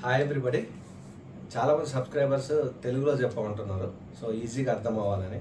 hi everybody చాలామంది subscribers తెలుగులో చెప్పమంటున్నారు so ఈజీగా అర్థం అవ్వాలని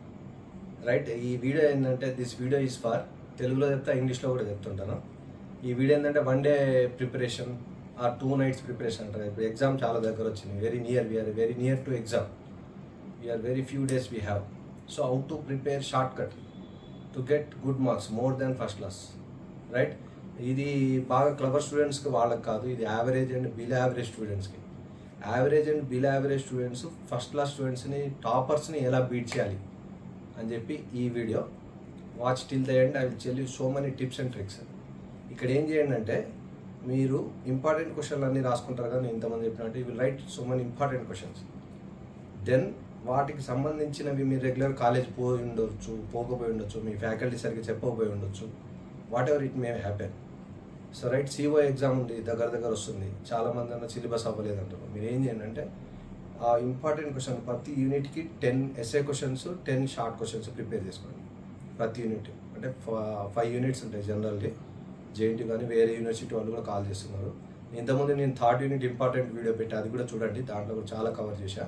రైట్ ఈ వీడియో ఏంటంటే దిస్ వీడియో ఈజ్ ఫార్ తెలుగులో చెప్తా ఇంగ్లీష్లో కూడా చెప్తుంటాను ఈ వీడియో ఏంటంటే వన్ డే ప్రిపరేషన్ ఆ టూ నైట్స్ ప్రిపరేషన్ అంటారు ఇప్పుడు ఎగ్జామ్ చాలా దగ్గర వచ్చింది very near we are very near to exam we are very few days we have so how to prepare shortcut to get good marks more than first class right ఇది బాగా clever స్టూడెంట్స్కి వాళ్ళకి కాదు ఇది యావరేజ్ అండ్ బిల్ యావరేజ్ స్టూడెంట్స్కి average and below average students first class స్టూడెంట్స్ని టాపర్స్ని ఎలా బీట్ చేయాలి అని చెప్పి ఈ video watch till the end I will tell you so many tips and tricks ఇక్కడ ఏం చేయండి అంటే మీరు ఇంపార్టెంట్ క్వశ్చన్లు అన్నీ రాసుకుంటారు కానీ ఇంతమంది చెప్పినట్టు you will write so many important questions then వాటికి సంబంధించినవి మీరు రెగ్యులర్ కాలేజ్ పోయి ఉండొచ్చు పోకపోయి ఉండొచ్చు మీ ఫ్యాకల్టీ సరిగ్గా చెప్పకపోయి ఉండొచ్చు whatever it may happen so right సిఓ ఎగ్జామ్ ఉంది దగ్గర దగ్గర వస్తుంది చాలా మంది అన్న సిలబస్ అవ్వలేదు అంటారు మీరు ఏం చేయండి అంటే ఆ ఇంపార్టెంట్ క్వశ్చన్ ప్రతి యూనిట్కి ten SA questions ten short questions prepare చేసుకోండి ప్రతి యూనిట్ అంటే ఫైవ్ యూనిట్స్ ఉంటాయి జనరల్లీ జేఎన్టీ కానీ వేరే యూనివర్సిటీ వాళ్ళు కూడా కాల్ చేస్తున్నారు ఇంతకుముందు నేను థర్డ్ యూనిట్ ఇంపార్టెంట్ వీడియో పెట్టి అది కూడా చూడండి దాంట్లో కూడా చాలా కవర్ చేశా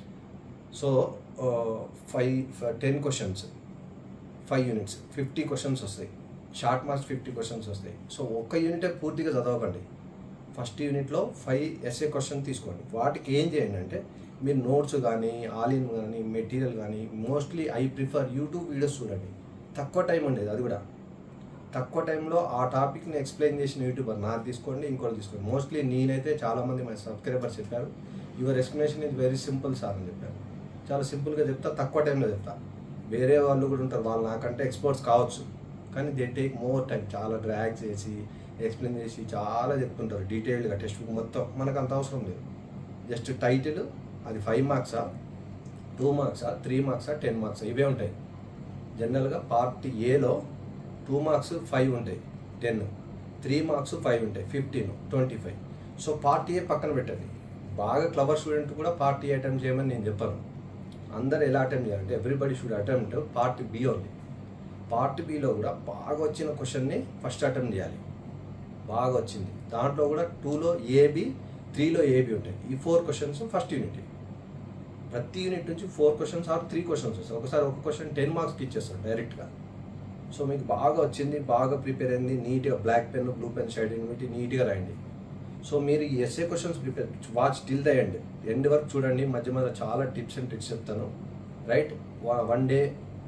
so five ten questions five units fifty questions వస్తాయి షార్ట్ మార్క్స్ ఫిఫ్టీ క్వశ్చన్స్ వస్తాయి సో ఒక్క యూనిటే పూర్తిగా చదవకండి ఫస్ట్ యూనిట్లో ఫైవ్ ఎస్ఏ క్వశ్చన్ తీసుకోండి వాటికి ఏం చేయండి అంటే మీరు నోట్స్ కానీ ఆలిన్ కానీ మెటీరియల్ కానీ mostly I prefer YouTube videos చూడండి తక్కువ టైం ఉండేది అది కూడా తక్కువ టైంలో ఆ టాపిక్ని ఎక్స్ప్లెయిన్ చేసిన యూట్యూబర్ నాది తీసుకోండి ఇంకోటి తీసుకోండి మోస్ట్లీ నేనైతే చాలామంది మా సబ్స్క్రైబర్స్ చెప్పారు your explanation is very simple sir అని చెప్పారు చాలా సింపుల్గా చెప్తా తక్కువ టైంలో చెప్తా వేరే వాళ్ళు కూడా ఉంటారు వాళ్ళు నాకంటే ఎక్స్పర్ట్స్ కావచ్చు కానీ దే టేక్ మోర్ టైం చాలా డ్రాగ్ చేసి ఎక్స్ప్లెయిన్ చేసి చాలా చెప్తుంటారు డీటెయిల్డ్గా టెక్స్ట్ బుక్ మొత్తం మనకు అంత అవసరం లేదు జస్ట్ టైటిల్ అది ఫైవ్ మార్క్సా టూ మార్క్సా త్రీ మార్క్సా టెన్ మార్క్సా ఇవే ఉంటాయి జనరల్గా పార్ట్ ఏలో టూ మార్క్స్ ఫైవ్ ఉంటాయి టెన్ త్రీ మార్క్స్ ఫైవ్ ఉంటాయి fifteen twenty five so part A పక్కన పెట్టండి బాగా క్లవర్ స్టూడెంట్ కూడా పార్ట్ ఏ అటెంప్ట్ చేయమని నేను చెప్పాను అందరు ఎలా అటెంప్ట్ చేయాలంటే everybody should attempt part B only part బిలో కూడా బాగా వచ్చిన క్వశ్చన్ని ఫస్ట్ అటెంప్ట్ చేయాలి బాగా వచ్చింది దాంట్లో కూడా టూలో ఏబి త్రీలో ఏబి ఉంటాయి ఈ ఫోర్ క్వశ్చన్స్ ఫస్ట్ యూనిట్ ప్రతి యూనిట్ నుంచి four questions or three questions వస్తాయి ఒకసారి ఒక క్వశ్చన్ టెన్ మార్క్స్కి ఇచ్చేస్తాడు డైరెక్ట్గా సో మీకు బాగా వచ్చింది బాగా ప్రిపేర్ అయింది నీట్గా black pen blue pen shading పెట్టి నీట్గా రాయండి సో మీరు ఈ SA questions prepare watch till the end end వరకు చూడండి మధ్య మధ్య చాలా టిప్స్ అండ్ ట్రిక్స్ చెప్తాను right one day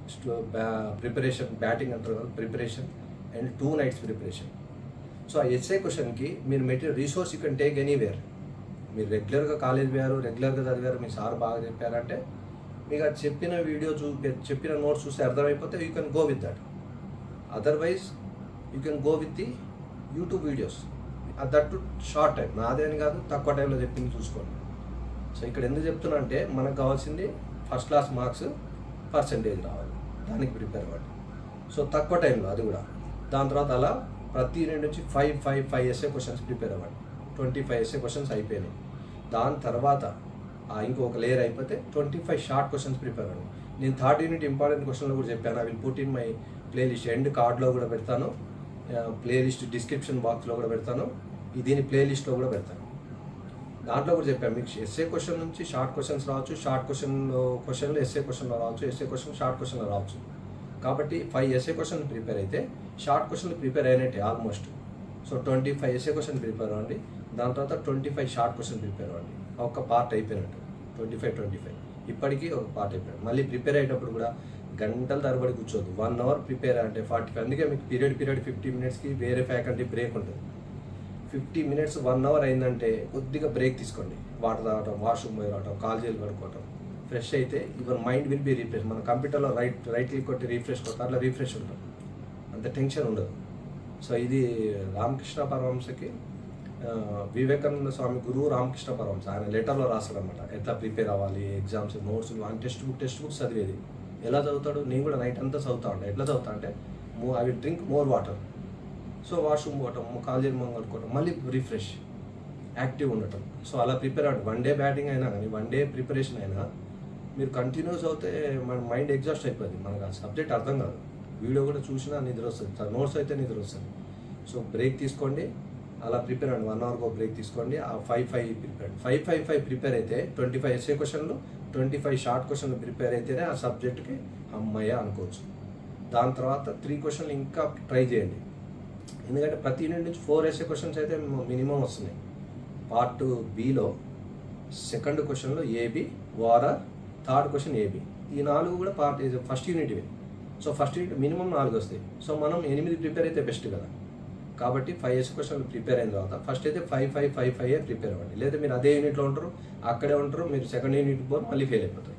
preparation batting అంటారు కదా preparation and two nights preparation so ఆ ఎస్ఏ క్వశ్చన్కి మీరు material resource you can take anywhere మీరు రెగ్యులర్గా కాలేజ్ పోయారు రెగ్యులర్గా చదివారు మీ సార్ బాగా చెప్పారంటే మీకు అది చెప్పిన వీడియో చూ చెప్పిన నోట్స్ చూస్తే అర్థమైపోతే you can go with that otherwise you can go with the YouTube videos that short time నాదే అని కాదు తక్కువ టైంలో చెప్పింది చూసుకోండి సో ఇక్కడ ఎందుకు చెప్తున్నా అంటే మనకు కావాల్సింది ఫస్ట్ క్లాస్ మార్క్స్ పర్సంటేజ్ రావాలి దానికి ప్రిపేర్ అవ్వండి సో తక్కువ టైంలో అది కూడా దాని తర్వాత అలా ప్రతి యూనిట్ నుంచి five five five SA questions prepare అవ్వండి ట్వంటీ ఫైవ్ ఎస్ఏ క్వశ్చన్స్ అయిపోయినాయి దాని తర్వాత ఆ ఇంకొక లేయర్ అయిపోతే twenty five short questions prepare అవ్వండి నేను థర్డ్ యూనిట్ ఇంపార్టెంట్ క్వశ్చన్లో కూడా చెప్పాను I will put in my playlist end కార్డ్లో కూడా పెడతాను ప్లేలిస్ట్ డిస్క్రిప్షన్ బాక్స్లో కూడా పెడతాను ఈ దీని ప్లేలిస్ట్లో కూడా పెడతాను దాంట్లో కూడా చెప్పాను మీకు ఎస్ఏ క్వశ్చన్ నుంచి షార్ట్ క్వశ్చన్స్ రావచ్చు షార్ట్ క్వశ్చన్ క్వశ్చన్లో ఎస్ఏ క్వశ్చన్లో రావచ్చు ఎస్ఏ క్వశ్చన్ షార్ట్ క్వశ్చన్లో రావచ్చు కాబట్టి ఫైవ్ ఎస్ఏ క్వశ్చన్ ప్రిపేర్ అయితే షార్ట్ క్వశ్చన్ ప్రిపేర్ అయినట్టే almost so twenty five SA question prepare అవ్వండి దాని తర్వాత twenty five short question prepare అవ్వండి ఒక పార్ట్ అయిపోయినట్టు ట్వంటీ ఫైవ్ ట్వంటీ ఫైవ్ ఇప్పటికీ ఒక పార్ట్ అయిపోయాడు మళ్ళీ ప్రిపేర్ అయ్యేటప్పుడు కూడా గంటల తరబడి కూర్చోదు వన్ అవర్ ప్రిపేర్ అంటే ఫార్టీ ఫైవ్ అందుకే మీకు పీరియడ్ పీరియడ్ ఫిఫ్టీ మినిట్స్కి వేరే ఫ్యాకల్టీ బ్రేక్ ఉంటుంది ఫిఫ్టీ మినిట్స్ వన్ అవర్ అయిందంటే కొద్దిగా బ్రేక్ తీసుకోండి వాటర్ తాగటం వాష్రూమ్ పోయి రావటం కాలేజీలు కడుక్కోవటం ఫ్రెష్ అయితే your mind will be refresh మన కంప్యూటర్లో రైట్ రైట్ క్లిక్ కొట్టి రీఫ్రెష్ కొట్టి అట్లా రీఫ్రెష్ ఉంటాం అంత టెన్షన్ ఉండదు సో ఇది రామకృష్ణ పరమహంసకి వివేకానంద స్వామి గురువు రామకృష్ణ పరమహంస ఆయన లెటర్లో రాస్తాడనమాట ఎట్లా ప్రిపేర్ అవ్వాలి ఎగ్జామ్స్ నోట్స్ ఆయన టెక్స్ట్ బుక్ టెక్స్ట్ బుక్స్ చదివేది ఎలా చదువుతాడు నేను కూడా నైట్ అంతా చదువుతా ఉంటాను ఎట్లా చదువుతా అంటే మో I will drink more water so washroom పోవటం కాలేజీ మొంగ కట్టుకోవటం మళ్ళీ రిఫ్రెష్ యాక్టివ్ ఉండటం సో అలా ప్రిపేర్ అవ్వండి వన్ డే బ్యాటింగ్ అయినా కానీ వన్ డే ప్రిపరేషన్ అయినా మీరు కంటిన్యూస్ అవుతే మన మైండ్ ఎగ్జాస్ట్ అయిపోద్ది మనకు ఆ సబ్జెక్ట్ అర్థం కాదు వీడియో కూడా చూసినా నిద్ర వస్తుంది నోట్స్ అయితే నిద్ర వస్తుంది సో బ్రేక్ తీసుకోండి అలా ప్రిపేర్ అండి వన్ అవర్కి ఒక బ్రేక్ తీసుకోండి ఆ five five prepare five five five prepare అయితే ట్వంటీ ఫైవ్ ఎస్ఏ క్వశ్చన్లు ట్వంటీ ఫైవ్ షార్ట్ క్వశ్చన్లు ప్రిపేర్ అయితేనే ఆ సబ్జెక్ట్కి అమ్మయ్య అనుకోవచ్చు దాని తర్వాత త్రీ క్వశ్చన్లు ఇంకా ట్రై చేయండి ఎందుకంటే ప్రతి యూనిట్ నుంచి ఫోర్ ఎస్ఏ క్వశ్చన్స్ అయితే మినిమం వస్తున్నాయి పార్ట్ బిలో సెకండ్ క్వశ్చన్లో ఏబి ఓఆర్ఆర్ థర్డ్ క్వశ్చన్ ఏబి ఈ నాలుగు కూడా పార్ట్ ఫస్ట్ యూనిట్ ఇవి సో ఫస్ట్ యూనిట్ మినిమం నాలుగు వస్తాయి సో మనం ఎనిమిది ప్రిపేర్ అయితే బెస్ట్ కదా కాబట్టి ఫైవ్ ఎస్ క్వశ్చన్లు ప్రిపేర్ అయిన తర్వాత ఫస్ట్ అయితే five five five five prepare అవ్వండి లేదా మీరు అదే యూనిట్లో ఉంటారు అక్కడే ఉంటారు మీరు సెకండ్ యూనిట్ పోరు మళ్ళీ ఫెయిల్ అయిపోతారు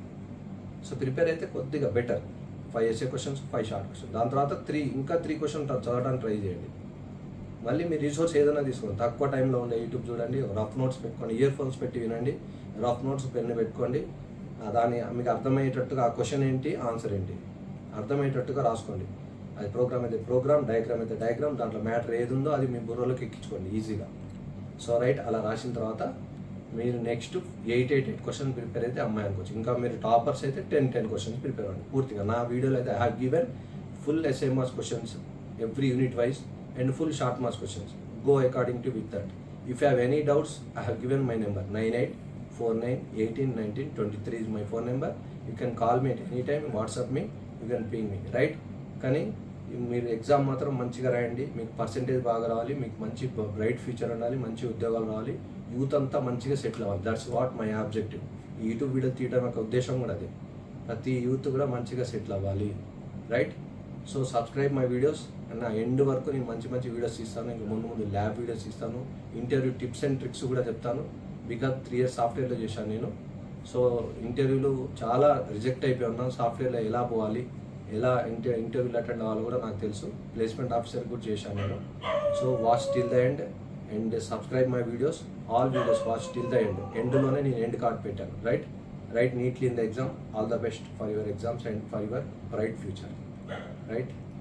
సో ప్రిపేర్ అయితే కొద్దిగా better five SA questions five short question దాని తర్వాత త్రీ ఇంకా త్రీ క్వశ్చన్ చదవడానికి ట్రై చేయండి మళ్ళీ మీ రిసోర్స్ ఏదైనా తీసుకోండి తక్కువ టైంలో ఉండే యూట్యూబ్ చూడండి రఫ్ నోట్స్ పెట్టుకోండి ఇయర్ ఫోన్స్ పెట్టి వినండి రఫ్ నోట్స్ పెన్ను పెట్టుకోండి ఆ దాన్ని మీకు అర్థమయ్యేటట్టుగా ఆ క్వశ్చన్ ఏంటి ఆన్సర్ ఏంటి అర్థమయ్యేటట్టుగా రాసుకోండి అది ప్రోగ్రామ్ అయితే ప్రోగ్రామ్ డయాగ్రామ్ అయితే డయాగ్రామ్ దాంట్లో మ్యాటర్ ఏది ఉందో అది మీ బుర్రలోకి ఎక్కించుకోండి ఈజీగా సో రైట్ అలా రాసిన తర్వాత మీరు next eight eight eight question prepare అయితే అమ్మాయి అనుకోవచ్చు ఇంకా మీరు టాపర్స్ అయితే టెన్ టెన్ క్వశ్చన్స్ ప్రిపేర్ అవ్వండి పూర్తిగా నా వీడియోలో అయితే I have given full SMRs questions every unit wise and full short marks questions go according to with that if you have any doubts I have given my number nine eight four nine eighteen nineteen twenty three is my phone number you can call me at any time WhatsApp me you can ping me right కానీ మీరు exam మాత్రం మంచిగా రాయండి మీకు percentage బాగా రావాలి మీకు మంచి బ్రైట్ ఫ్యూచర్ ఉండాలి మంచి ఉద్యోగాలు రావాలి యూత్ అంతా మంచిగా సెటిల్ అవ్వాలి దట్స్ వాట్ మై ఆబ్జెక్టివ్ ఈ యూట్యూబ్ వీడియో తీయడం యొక్క ఉద్దేశం కూడా అదే ప్రతి యూత్ కూడా మంచిగా సెటిల్ అవ్వాలి right so subscribe my videos and నా ఎండ్ వరకు నేను మంచి మంచి వీడియోస్ ఇస్తాను ఇంకా ముందు ముందు ల్యాబ్ వీడియోస్ ఇస్తాను ఇంటర్వ్యూ టిప్స్ అండ్ ట్రిక్స్ కూడా చెప్తాను బికాజ్ త్రీ ఇయర్స్ సాఫ్ట్వేర్లో చేశాను నేను సో ఇంటర్వ్యూలు చాలా రిజెక్ట్ అయిపోయి ఉన్నాను సాఫ్ట్వేర్లో ఎలా పోవాలి ఎలా ఇంటర్ ఇంటర్వ్యూలు అటెండ్ అవ్వాలో కూడా నాకు తెలుసు ప్లేస్మెంట్ ఆఫీసర్ కూడా చేశాను నేను so watch till the end and subscribe my videos all videos watch till the end ఎండ్లోనే నేను ఎండ్ కార్డ్ పెట్టాను right right neatly in the exam all the best for your exams and for your bright future right